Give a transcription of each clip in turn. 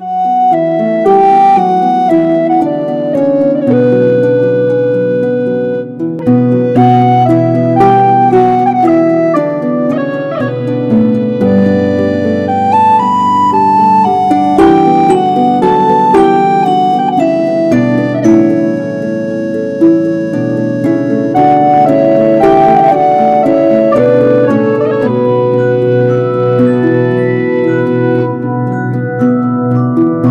ఆ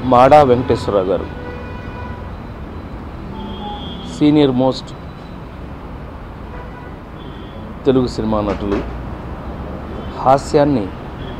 మాడా వెంకటేశ్వరరావు గారు senior most Telugu cinema నటులు హాస్యాన్ని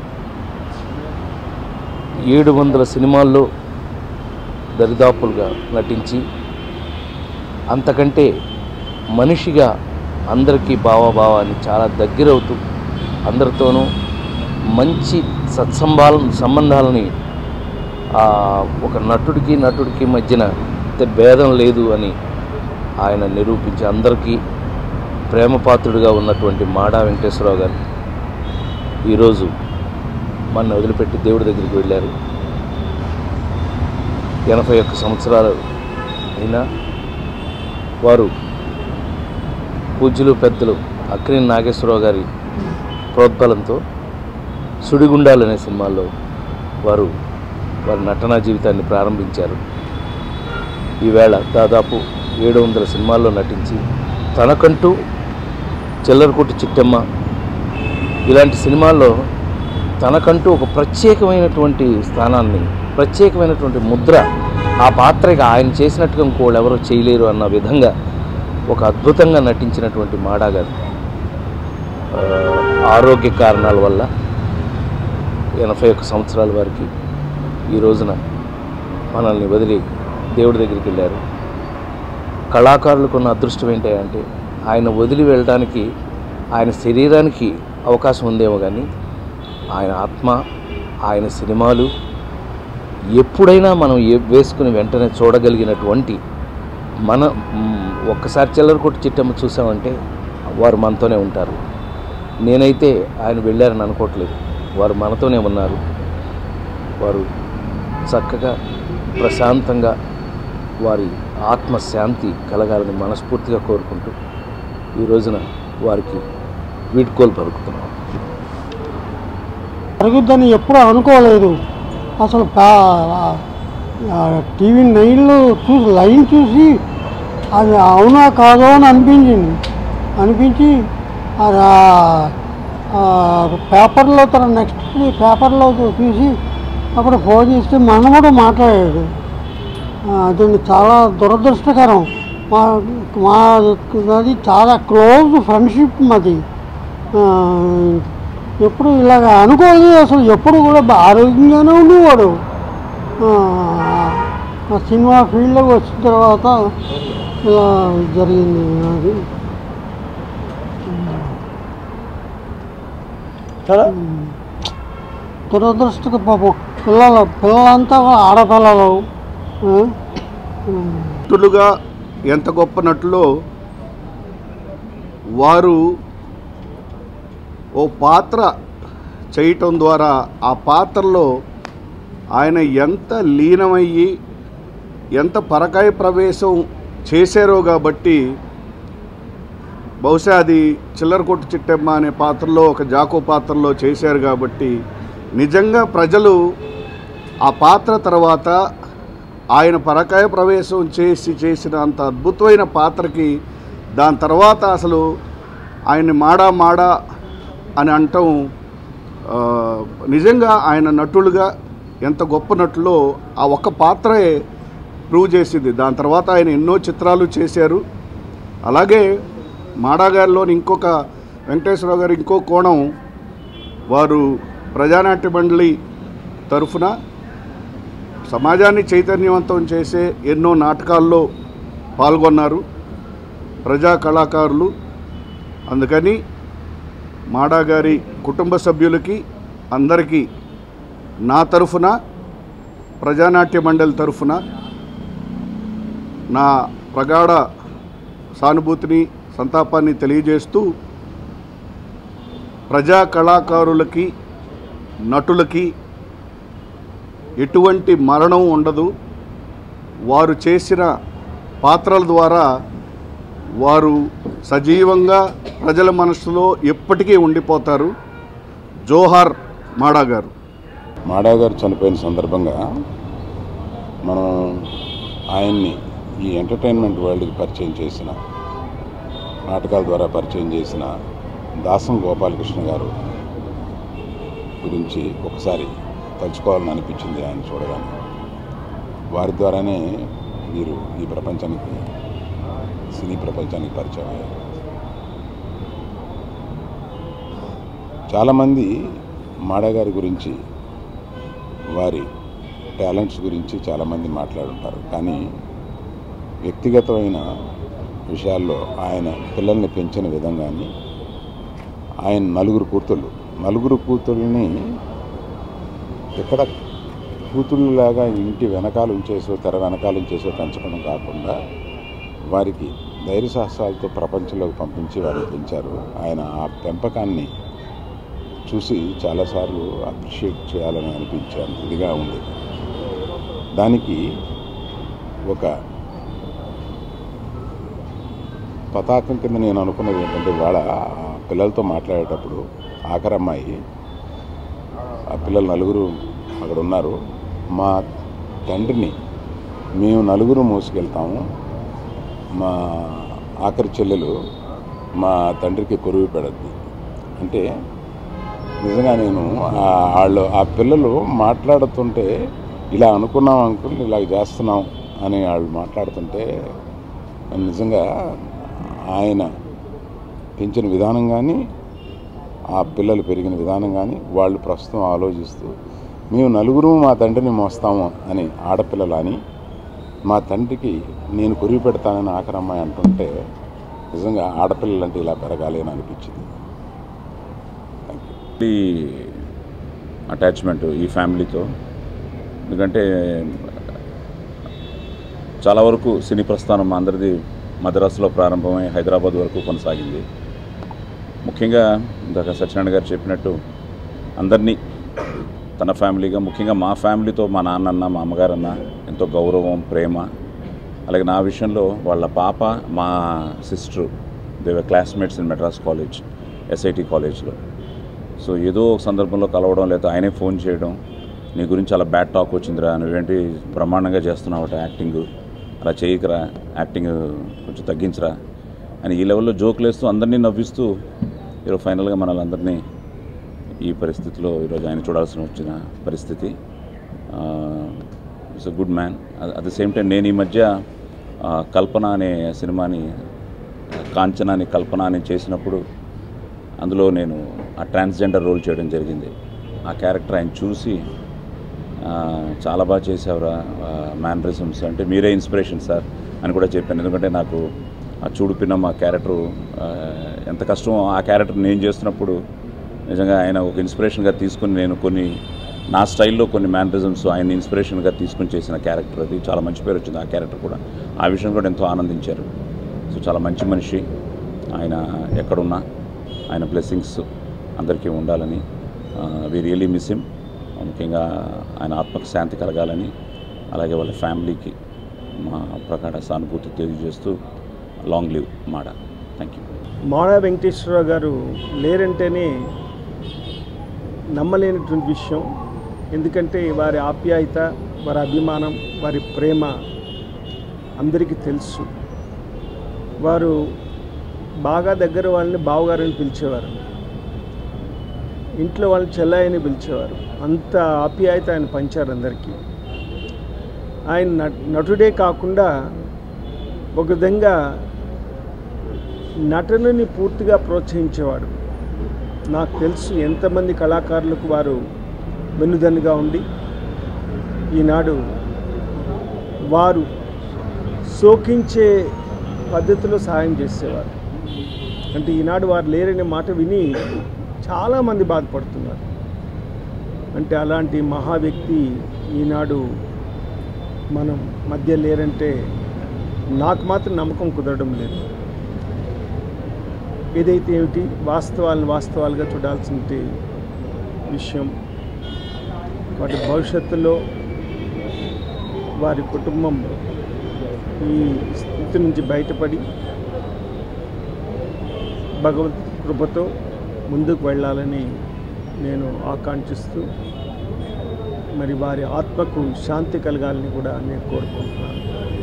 ఏడు వందల సినిమాల్లో దరిదాపులుగా నటించి అంతకంటే మనిషిగా అందరికీ భావభావాన్ని చాలా దగ్గరవుతూ అందరితోనూ మంచి సత్సంబాల సంబంధాలని ఆ, ఒక నటుడికి నటుడికి మధ్యన ఇంత భేదం లేదు అని ఆయన నిరూపించి అందరికీ ప్రేమపాత్రుడిగా ఉన్నటువంటి మాడా వెంకటేశ్వరరావు గారు ఈరోజు మన వదిలిపెట్టి దేవుడి దగ్గరికి వెళ్ళారు ఎనభై ఒక్క సంవత్సరాలు అయినా వారు పూజ్యులు పెద్దలు అక్కినేని నాగేశ్వరరావు గారి ప్రోద్బలంతో సుడిగుండాలు అనే సినిమాల్లో వారు వారి నటనా జీవితాన్ని ప్రారంభించారు ఈవేళ దాదాపు ఏడు వందల సినిమాల్లో నటించి తనకంటూ చిల్లరకొట్టు చిట్టమ్మ ఇలాంటి సినిమాల్లో తనకంటూ ఒక ప్రత్యేకమైనటువంటి స్థానాన్ని ప్రత్యేకమైనటువంటి ముద్ర ఆ పాత్రకి ఆయన చేసినట్టుగా ఇంకోళ్ళు ఎవరో చేయలేరు అన్న విధంగా ఒక అద్భుతంగా నటించినటువంటి మాడా గారు ఆ, ఆరోగ్య కారణాల వల్ల ఎనభై ఒక్క సంవత్సరాల వారికి ఈ రోజున మనల్ని వదిలి దేవుడి దగ్గరికి వెళ్ళారు కళాకారులకు ఉన్న అదృష్టం ఏంటంటే ఆయన వదిలి వెళ్ళడానికి ఆయన శరీరానికి అవకాశం ఉందేమో కానీ ఆయన ఆత్మ ఆయన సినిమాలు ఎప్పుడైనా మనం ఏ- వేసుకుని వెంటనే చూడగలిగినటువంటి మన మ్, ఒక్కసారి చిల్లర కొట్టి చిట్టమ్మ చూసామంటే వారు మనతోనే ఉంటారు నేనైతే ఆయన వెళ్ళారని అనుకోవట్లేదు వారు మనతోనే ఉన్నారు వారు చక్కగా ప్రశాంతంగా వారి ఆత్మశాంతి కలగాలని మనస్ఫూర్తిగా కోరుకుంటూ ఈ రోజున వారికి వీడ్కోలు పలుకుతున్నాం జరుగుద్దని ఎప్పుడూ అనుకోలేదు అసలు టీవీ నైన్లో చూసి లైన్ చూసి అది అవునా కాదో అని అనిపించింది అనిపించి అది ఆ- ఆ పేపర్లో తన నెక్స్ట్ పేపర్లో చూసి అప్పుడు ఫోన్ చేస్తే మనముడు మాట్లాడాడు ఆ, అది చాలా దురదృష్టకరం మా మా అది చాలా క్లోజ్ ఫ్రెండ్షిప్ మాది ఆ, ఎప్పుడు ఇలాగ అనుకోలేదు అసలు ఎప్పుడు కూడా బా- ఆరోగ్యంగానే ఉండేవాడు ఆ, ఆ సినిమా ఫీల్డ్లోకి వచ్చిన తర్వాత ఇలా జరిగింది అది దురదృష్టక పాపం పిల్లలు పిల్లలంతా కూడా ఆడపిల్లలు ఆ, ఆ. నటులుగా ఎంత గొప్ప నటులో వారు ఓ పాత్ర చేయటం ద్వారా ఆ పాత్రలో ఆయన ఎంత లీనమయ్యి ఎంత పరకాయ ప్రవేశం చేశారో కాబట్టి బహుశా అది చిల్లర కొట్టు చిట్టమ్మ అనే పాత్రలో ఒక జాకో పాత్రలో చేశారు కాబట్టి నిజంగా ప్రజలు ఆ పాత్ర తర్వాత ఆయన పరకాయ ప్రవేశం చేసి చేసిన అంత అద్భుతమైన పాత్రకి దాని తర్వాత అసలు ఆయన్ని మాడా మాడా అని అంటాం ఆ, నిజంగా ఆయన నటులుగా ఎంత గొప్ప నటులో ఆ ఒక్క పాత్రే ప్రూవ్ చేసింది దాని తర్వాత ఆయన ఎన్నో చిత్రాలు చేశారు అలాగే మాడా గారిలోని ఇంకొక వెంకటేశ్వరరావు గారి ఇంకో కోణం వారు ప్రజానాట్య మండలి తరఫున సమాజాన్ని చైతన్యవంతం చేసే ఎన్నో నాటకాల్లో పాల్గొన్నారు ప్రజా కళాకారులు అందుకని మాడా గారి కుటుంబ సభ్యులకి అందరికీ నా తరఫున ప్రజానాట్య మండలి తరఫున నా ప్రగాఢ సానుభూతిని సంతాపాన్ని తెలియజేస్తూ ప్రజా కళాకారులకి నటులకి ఎటువంటి మరణం ఉండదు వారు చేసిన పాత్రల ద్వారా వారు సజీవంగా ప్రజల మనసులో ఎప్పటికీ ఉండిపోతారు జోహార్ మాడా గారు మాడా గారు చనిపోయిన సందర్భంగా మనం ఆయన్ని ఈ ఎంటర్టైన్మెంట్ వరల్డ్కి పరిచయం చేసిన నాటకాల ద్వారా పరిచయం చేసిన దాసం గోపాలకృష్ణ గారు గురించి ఒకసారి తలుచుకోవాలని అనిపించింది ఆయన చూడగానే వారి ద్వారానే వీరు ఈ ప్రపంచానికి సినీ ప్రపంచానికి పరిచయం అయ్యారు చాలామంది మాడా గారి గురించి వారి టాలెంట్స్ గురించి చాలామంది మాట్లాడుంటారు కానీ వ్యక్తిగతమైన విషయాల్లో ఆయన పిల్లల్ని పెంచిన విధంగాని ఆయన నలుగురు కూతుళ్ళు నలుగురు కూతుళ్ళని ఎక్కడ కూతుళ్ళలాగా ఇంటి వెనకాల ఉంచేసో తెర వెనకాల ఉంచేసో పెంచడం కాకుండా వారికి ధైర్య సాహసాలతో ప్రపంచంలోకి పంపించి వారిని పెంచారు ఆయన ఆ పెంపకాన్ని చూసి చాలాసార్లు అప్రిషియేట్ చేయాలని అనిపించాను ఇదిగా ఉంది దానికి ఒక పతాకం కింద నేను అనుకున్నది ఏంటంటే వాళ్ళ ఆ పిల్లలతో మాట్లాడేటప్పుడు ఆఖరి అమ్మాయి ఆ పిల్లలు నలుగురు అక్కడ ఉన్నారు మా తండ్రిని మేము నలుగురు మోసుకెళ్తాము మా ఆఖరి చెల్లెలు మా తండ్రికి కొరువు పెడద్ది అంటే నిజంగా నేను ఆ- వాళ్ళు ఆ పిల్లలు మాట్లాడుతుంటే ఇలా అనుకున్నాం అనుకుని ఇలా చేస్తున్నాం అని వాళ్ళు మాట్లాడుతుంటే నిజంగా ఆయన పెంచిన విధానం కానీ ఆ పిల్లలు పెరిగిన విధానం కానీ వాళ్ళు ప్రస్తుతం ఆలోచిస్తూ మేము నలుగురు మా తండ్రిని మోస్తాము అని ఆడపిల్లలు అని మా తండ్రికి నేను కొరివి పెడతానని ఆఖరి అమ్మాయి అంటుంటే నిజంగా ఆడపిల్లలంటే ఇలా పెరగాలి అని అనిపించింది థ్యాంక్ యూ ఈ అటాచ్మెంట్ ఈ ఫ్యామిలీతో ఎందుకంటే చాలా వరకు సినీ ప్రస్థానం మా అందరిది మద్రాసులో ప్రారంభమై హైదరాబాద్ వరకు కొనసాగింది ముఖ్యంగా ఇందాక సత్యనారాయణ గారు చెప్పినట్టు అందరినీ తన ఫ్యామిలీగా ముఖ్యంగా మా ఫ్యామిలీతో మా నాన్నన్న మా అమ్మగారన్న ఎంతో గౌరవం ప్రేమ అలాగే నా విషయంలో వాళ్ళ పాప మా sister Deva classmates in Madras college SIT కాలేజ్లో సో ఏదో ఒక సందర్భంలో కలవడం లేదా ఆయనే ఫోన్ చేయడం నీ గురించి చాలా బ్యాడ్ టాక్ వచ్చిందిరా నువ్వేంటి బ్రహ్మాండంగా చేస్తున్నావట యాక్టింగ్ అలా చేయకరా యాక్టింగ్ కొంచెం తగ్గించరా అని ఈ లెవెల్లో జోకులు వేస్తూ అందరినీ నవ్విస్తూ ఈరోజు ఫైనల్గా మనల్ని అందరినీ ఈ పరిస్థితిలో ఈరోజు ఆయన చూడాల్సిన వచ్చిన పరిస్థితి it's a good man at the same time నేను ఈ మధ్య ఆ, కల్పన అనే సినిమాని కాంచన అనే కల్పన అని చేసినప్పుడు అందులో నేను ఆ ట్రాన్స్జెండర్ రోల్ చేయడం జరిగింది ఆ క్యారెక్టర్ ఆయన చూసి ఆ, చాలా బాగా చేసావురా మ్యానరిజమ్స్ అంటే మీరే ఇన్స్పిరేషన్ సార్ అని కూడా చెప్పాను ఎందుకంటే నాకు ఆ చూడు పిన్నమ్మ క్యారెక్టర్ ఎంత కష్టమో ఆ క్యారెక్టర్ నేను చేస్తున్నప్పుడు నిజంగా ఆయన ఒక ఇన్స్పిరేషన్గా తీసుకుని నేను కొన్ని నా స్టైల్లో కొన్ని మ్యానరిజమ్స్ ఆయన ఇన్స్పిరేషన్గా తీసుకుని చేసిన క్యారెక్టర్ అది చాలా మంచి పేరు వచ్చింది ఆ క్యారెక్టర్ కూడా ఆ విషయం కూడా ఎంతో ఆనందించారు సో చాలా మంచి మనిషి ఆయన ఎక్కడున్నా ఆయన బ్లెస్సింగ్స్ అందరికీ ఉండాలని వి రియలీ మిస్ హిమ్ ముఖ్యంగా ఆయన ఆత్మకు శాంతి కలగాలని అలాగే వాళ్ళ ఫ్యామిలీకి మా ప్రకార సానుభూతి తెలియజేస్తూ లాంగ్ లివ్ మాడ థ్యాంక్ యూ మాడా వెంకటేశ్వరరావు గారు లేరంటేనే నమ్మలేనటువంటి విషయం ఎందుకంటే వారి ఆప్యాయత వారి అభిమానం వారి ప్రేమ అందరికీ తెలుసు వారు బాగా దగ్గర వాళ్ళని బావగారని పిలిచేవారు ఇంట్లో వాళ్ళని చెల్లాయని పిలిచేవారు అంత ఆప్యాయత ఆయన పంచారు అందరికీ ఆయన నట్- నటుడే కాకుండా ఒక విధంగా నటనని పూర్తిగా ప్రోత్సహించేవాడు నాకు తెలుసు ఎంతమంది కళాకారులకు వారు వెన్నుదన్నుగా ఉండి ఈనాడు వారు శోకించే పద్ధతిలో సహాయం చేసేవారు అంటే ఈనాడు వారు లేరనే మాట విని చాలామంది బాధపడుతున్నారు అంటే అలాంటి మహా వ్యక్తి ఈనాడు మనం మధ్య లేరంటే నాకు మాత్రం నమ్మకం కుదరడం లేదు ఏదైతే ఏమిటి వాస్తవాలను వాస్తవాలుగా చూడాల్సిన విషయం వాటి భవిష్యత్తులో వారి కుటుంబం ఈ స్థితి నుంచి బయటపడి భగవత్ కృపతో ముందుకు వెళ్ళాలని నేను ఆకాంక్షిస్తూ మరి వారి ఆత్మకు శాంతి కలగాలని కూడా నేను కోరుకుంటున్నాను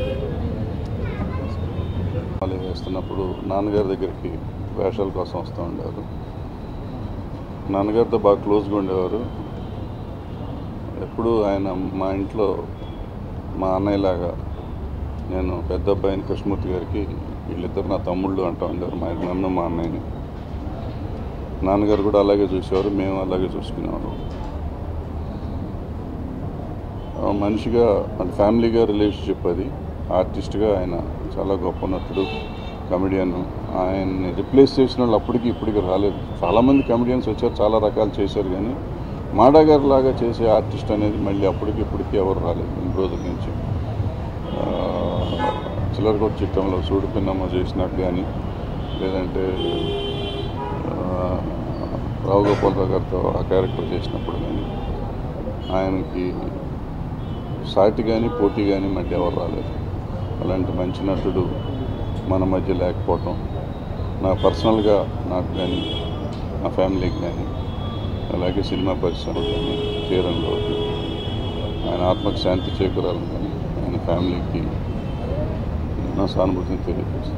వాళ్ళు వేస్తున్నప్పుడు నాన్నగారి దగ్గరికి వేషాల కోసం వస్తూ ఉండేవారు నాన్నగారితో బాగా క్లోజ్గా ఉండేవారు ఎప్పుడు ఆయన మా ఇంట్లో మా అన్నయ్యలాగా నేను పెద్ద అబ్బాయిని కృష్ణమూర్తి గారికి వీళ్ళిద్దరు నా తమ్ముళ్ళు అంటూ ఉండేవారు మా నన్ను మా అన్నయ్యని నాన్నగారు కూడా అలాగే చూసేవారు మేము అలాగే చూసుకునేవాళ్ళం ఆ మనిషిగా అంటే ఫ్యామిలీగా రిలేషన్షిప్ అది ఆర్టిస్ట్గా ఆయన చాలా గొప్ప నటుడు కమెడియన్ ఆయన్ని రిప్లేస్ చేసిన వాళ్ళు అప్పటికి ఇప్పటికి రాలేదు చాలామంది కమెడియన్స్ వచ్చారు చాలా రకాలు చేశారు కానీ మాడా గారి లాగా చేసే ఆర్టిస్ట్ అనేది మళ్ళీ అప్పటికి ఇప్పటికి ఎవరు రాలేదు ఇన్ని రోజుల నుంచి ఆ, చిల్లరకొట్టు చిట్టంలో సూడు పిన్నమ్మ చేసినట్టు కానీ లేదంటే ఆ, రావు గోపాలరావు గారితో ఆ క్యారెక్టర్ చేసినప్పుడు కానీ ఆయనకి సాటి కానీ పోటీ కానీ మధ్య ఎవరు రాలేదు అలాంటి మంచి నటుడు మన మధ్య లేకపోవటం నా పర్సనల్గా నాకు కానీ నా ఫ్యామిలీకి కానీ అలాగే సినిమా పరిశ్రమ కానీ తీరంలో ఆయన ఆత్మకు శాంతి చేకూరాలని కానీ ఆయన ఫ్యామిలీకి నా సానుభూతిని తెలియజేస్తాను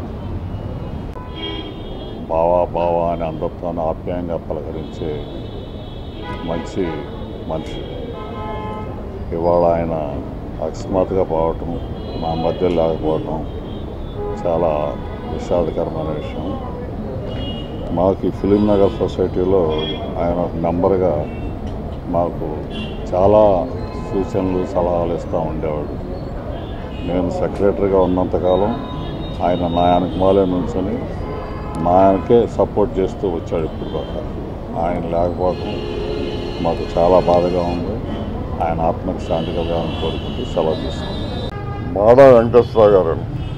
బావా బావా అని అందరితో ఆప్యాయంగా పలకరించే మంచి మనిషి ఇవాళ ఆయన అకస్మాత్తుగా పోవటం మా మధ్య లేకపోవటం చాలా విషాదకరమైన విషయం మాకు ఈ ఫిలిం నగర్ సొసైటీలో ఆయన ఒక మెంబర్గా మాకు చాలా సూచనలు సలహాలు ఇస్తూ ఉండేవాడు నేను సెక్రటరీగా ఉన్నంతకాలం ఆయన నా వెనకమాలే నుంచొని నా ఆయనకే సపోర్ట్ చేస్తూ వచ్చాడు ఇప్పుడు దాకా ఆయన లేకపోవడం మాకు చాలా బాధగా ఉంది ఆయన ఆత్మకి శాంతి కలగాలని కోరుకుంటూ సెలవు తీసుకుంటాం మాడా వెంకటేశ్వర గారు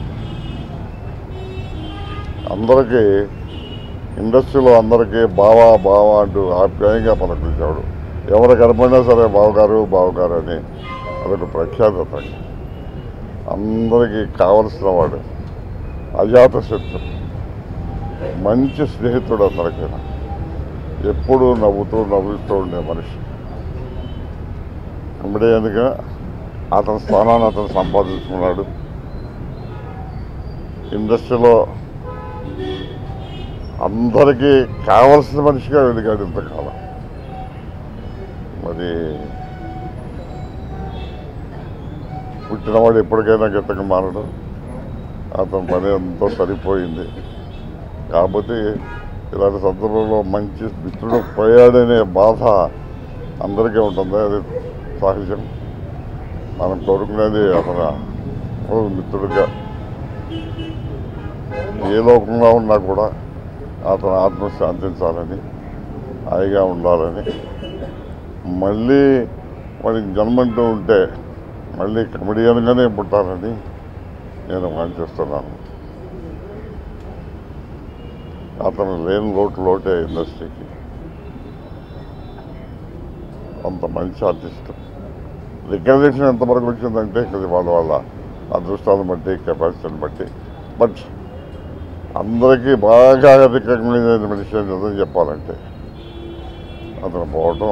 అందరికీ ఇండస్ట్రీలో అందరికీ బావా బావా అంటూ ఆప్యాయంగా పలకరించాడు ఎవరు కనపడినా సరే బావగారు బావగారు అని అదొక ప్రఖ్యాతత అందరికీ కావలసిన వాడు అజాత శత్రు మంచి స్నేహితుడు అతనికి ఎప్పుడూ నవ్వుతూ నవ్వుతూ ఉండే మనిషి కమిడియన్గా అతని స్థానాన్ని అతను సంపాదించుకున్నాడు ఇండస్ట్రీలో అందరికీ కావలసిన మనిషిగా వెలిగాడు ఇంతకాలం మరి పుట్టినవాడు ఎప్పటికైనా గిట్టక మారడు అతని పని ఎంతో సరిపోయింది కాకపోతే ఇలాంటి సందర్భంలో మంచి మిత్రుడు పోయాడనే బాధ అందరికీ ఉంటుంది అది సహజం మనం కోరుకునేది అతను ఓ మిత్రుడిగా ఏ లోకంలో ఉన్నా కూడా అతను ఆత్మ శాంతించాలని హాయిగా ఉండాలని మళ్ళీ వాడికి జన్మంటూ ఉంటే మళ్ళీ కమెడియన్గానే పుట్టాలని నేను వాంఛిస్తున్నాను అతను లేని లోటు లోటే ఇండస్ట్రీకి అంత మంచి ఆర్టిస్ట్ రికగ్నేషన్ ఎంతవరకు వచ్చిందంటే ఇది వాళ్ళ వాళ్ళ అదృష్టాన్ని బట్టి కెపాసిటీని బట్టి బట్ అందరికీ బాగా రికగ్నైజ్ అయిన మనిషి అని నిజం చెప్పాలంటే అతను పోవటం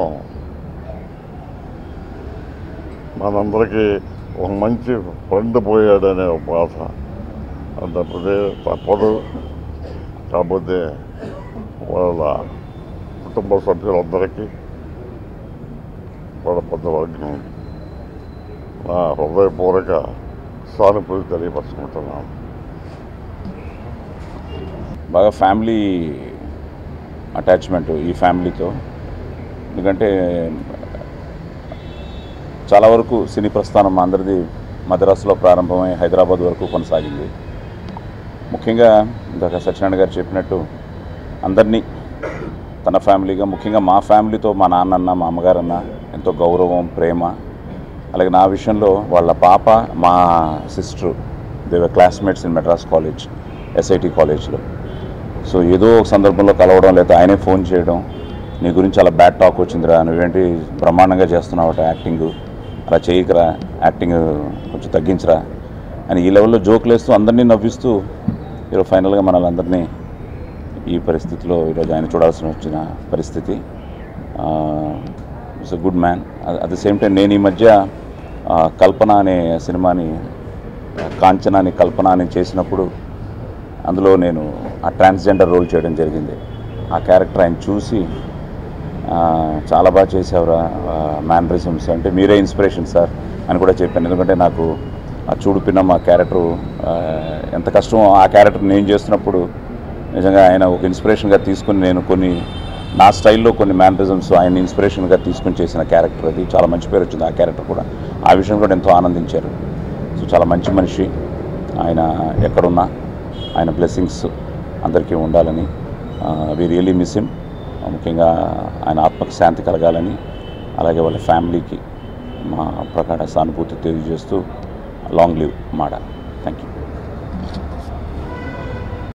మనందరికీ ఒక మంచి ఫ్రెండ్ పోయాడనే ఒక బాధ అంతప్పుడే తప్పదు కాకపోతే వాళ్ళ కుటుంబ సభ్యులందరికీ వాళ్ళ పెద్దవాళ్ళకి నా హృదయపూర్వక సానుభూతి తెలియపరచుకుంటున్నాను బాగా ఫ్యామిలీ అటాచ్మెంట్ ఈ ఫ్యామిలీతో ఎందుకంటే చాలా వరకు సినీ ప్రస్థానం మా అందరిది మద్రాసులో ప్రారంభమై హైదరాబాద్ వరకు కొనసాగింది ముఖ్యంగా ఇందాక సత్యనారాయణ గారు చెప్పినట్టు అందరినీ తన ఫ్యామిలీగా ముఖ్యంగా మా ఫ్యామిలీతో మా నాన్నన్న మా అమ్మగారన్న ఎంతో గౌరవం ప్రేమ అలాగే నా విషయంలో వాళ్ళ పాప మా సిస్టర్ దేవర్ classmates in Madras college SIT కాలేజ్లో సో ఏదో ఒక సందర్భంలో కలవడం లేదా ఆయనే ఫోన్ చేయడం నీ గురించి అలా బ్యాడ్ టాక్ వచ్చిందిరా నువ్వేంటి బ్రహ్మాండంగా చేస్తున్నావట యాక్టింగ్ అలా చేయకరా యాక్టింగ్ కొంచెం తగ్గించరా అని ఈ లెవెల్లో జోకులు వేస్తూ అందరినీ నవ్విస్తూ ఈరోజు ఫైనల్గా మనల్ని అందరినీ ఈ పరిస్థితిలో ఈరోజు ఆయన చూడాల్సిన వచ్చిన పరిస్థితి it's a good man at the same time నేను ఈ మధ్య ఆ, కల్పన అనే సినిమాని ఆ, కాంచన అని కల్పన అని చేసినప్పుడు అందులో నేను ఆ ట్రాన్స్జెండర్ రోల్ చేయడం జరిగింది ఆ క్యారెక్టర్ ఆయన చూసి ఆ, చాలా బాగా చేసావురా మ్యానరిజమ్స్ అంటే మీరే ఇన్స్పిరేషన్ సార్ అని కూడా చెప్పాను ఎందుకంటే నాకు ఆ చూడు పిన్నమ్మ క్యారెక్టరు ఆ, ఎంత కష్టం ఆ క్యారెక్టర్ నేను చేస్తున్నప్పుడు నిజంగా ఆయన ఒక ఇన్స్పిరేషన్గా తీసుకుని నేను కొన్ని నా స్టైల్లో కొన్ని మేనరిజమ్స్ ఆయన ఇన్స్పిరేషన్గా తీసుకుని చేసిన క్యారెక్టర్ అది చాలా మంచి పేరు వచ్చింది ఆ క్యారెక్టర్ కూడా ఆ విషయం కూడా ఎంతో ఆనందించారు సో చాలా మంచి మనిషి ఆయన ఎక్కడున్నా ఆయన బ్లెస్సింగ్స్ అందరికీ ఉండాలని వి రియలీ మిస్ హిమ్ ముఖ్యంగా ఆయన ఆత్మకు శాంతి కలగాలని అలాగే వాళ్ళ ఫ్యామిలీకి మా ప్రకార సానుభూతి తెలియజేస్తూ లాంగ్ లివ్ మాడ థ్యాంక్ యూ